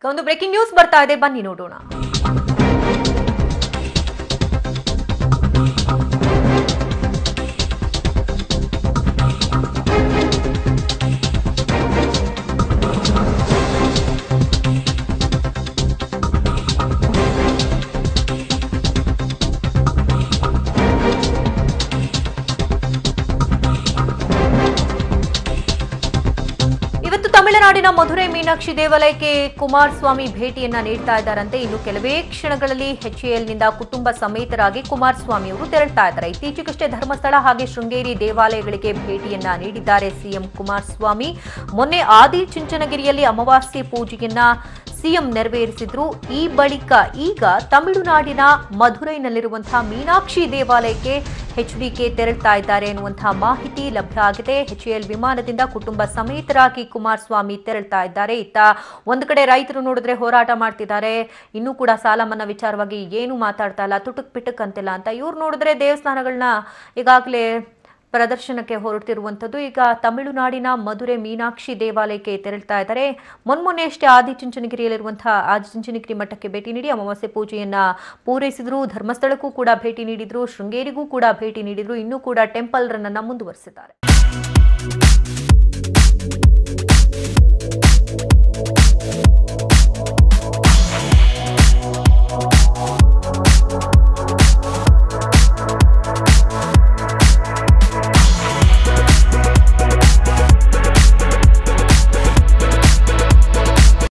ಈಗ ಒಂದು breaking news ಬರ್ತಾ ಇದೆ ಬನ್ನಿ ನೋಡೋಣ ಇವತ್ತು ತಮಿಳುನಾಡಿನ ಮಧುರೈ ಮೀನಾಕ್ಷಿ ದೇವಾಲಯಕ್ಕೆ ಕುಮಾರಸ್ವಾಮಿ ಭೇಟಿಯನ್ನ ನೀಡ್ತಾ ಇದ್ದಾರಂತೆ ಇನ್ನು ಕೆಲವೇ ಕ್ಷಣಗಳಲ್ಲಿ ನಿಂದ ಕುಟುಂಬ ಸಮೇತರಾಗಿ ಕುಮಾರಸ್ವಾಮಿ ಅವರು ತೆರಳ್ತಾ ಇದ್ದಾರೆ ಇತ್ತೀಚೆಗಷ್ಟೇ ಧರ್ಮಸ್ಥಳ ಹಾಗೆ ಶೃಂಗೇರಿ ದೇವಾಲಯಗಳಿಗೆ ಭೇಟಿಯನ್ನ ನೀಡಿದ್ದಾರೆ ಸಿಎಂ ಕುಮಾರಸ್ವಾಮಿ ಮೊನ್ನೆ ಆದಿಚುಂಚನಗಿರಿಯಲ್ಲಿ ಅಮಾವಾಸ್ಯೆ ಪೂಜೆಯನ್ನ ಸಿಎಂ ನೆರವೇರಿಸಿದ್ರು ಈ ಬಳಿಕ ಈಗ ತಮಿಳುನಾಡಿನ ಮಧುರೈನಲ್ಲಿರುವಂತಹ ಮೀನಾಕ್ಷಿ ದೇವಾಲಯಕ್ಕೆ ಎಚ್ಡಿಕೆ ತೆರಳ್ತಾ ಇದ್ದಾರೆ ಎನ್ನುವಂತಹ ಮಾಹಿತಿ ಲಭ್ಯ ಆಗಿದೆ ಎಚ್ಎಎಲ್ ವಿಮಾನದಿಂದ ಕುಟುಂಬ ಸಮೇತರಾಗಿ ಕುಮಾರಸ್ವಾಮಿ ತೆರಳ್ತಾ ಇದ್ದಾರೆ ಇತ್ತ ಒಂದು ಕಡೆ ರೈತರು ನೋಡಿದ್ರೆ ಹೋರಾಟ ಮಾಡ್ತಿದ್ದಾರೆ ಇನ್ನೂ ಕೂಡ ಸಾಲ ಮನ್ನಾ ವಿಚಾರವಾಗಿ ಏನು ಮಾತಾಡ್ತಾ ಇಲ್ಲ ತುಟುಕ್ ಪಿಟುಕ್ ಅಂತಿಲ್ಲ ಅಂತ ಇವ್ರು ನೋಡಿದ್ರೆ ದೇವಸ್ಥಾನಗಳನ್ನ ಈಗಾಗಲೇ ಪ್ರದರ್ಶನಕ್ಕೆ ಹೊರಟಿರುವಂಥದ್ದು ಈಗ ತಮಿಳುನಾಡಿನ ಮಧುರೆ ಮೀನಾಕ್ಷಿ ದೇವಾಲಯಕ್ಕೆ ತೆರಳ್ತಾ ಇದ್ದಾರೆ ಮೊನ್ಮೊನ್ನೆ ಅಷ್ಟೇ ಆದಿಚುಂಚನಗಿರಿಯಲ್ಲಿರುವಂತಹ ಆದಿಚುಂಚನಗಿರಿ ಮಠಕ್ಕೆ ಭೇಟಿ ನೀಡಿ ಅಮಾವಾಸ್ಯೆ ಪೂಜೆಯನ್ನ ಪೂರೈಸಿದ್ರು ಧರ್ಮಸ್ಥಳಕ್ಕೂ ಕೂಡ ಭೇಟಿ ನೀಡಿದ್ರು ಶೃಂಗೇರಿಗೂ ಕೂಡ ಭೇಟಿ ನೀಡಿದ್ರು ಇನ್ನೂ ಕೂಡ ಟೆಂಪಲ್ ರನ್ ಅನ್ನ ಮುಂದುವರಿಸಿದ್ದಾರೆ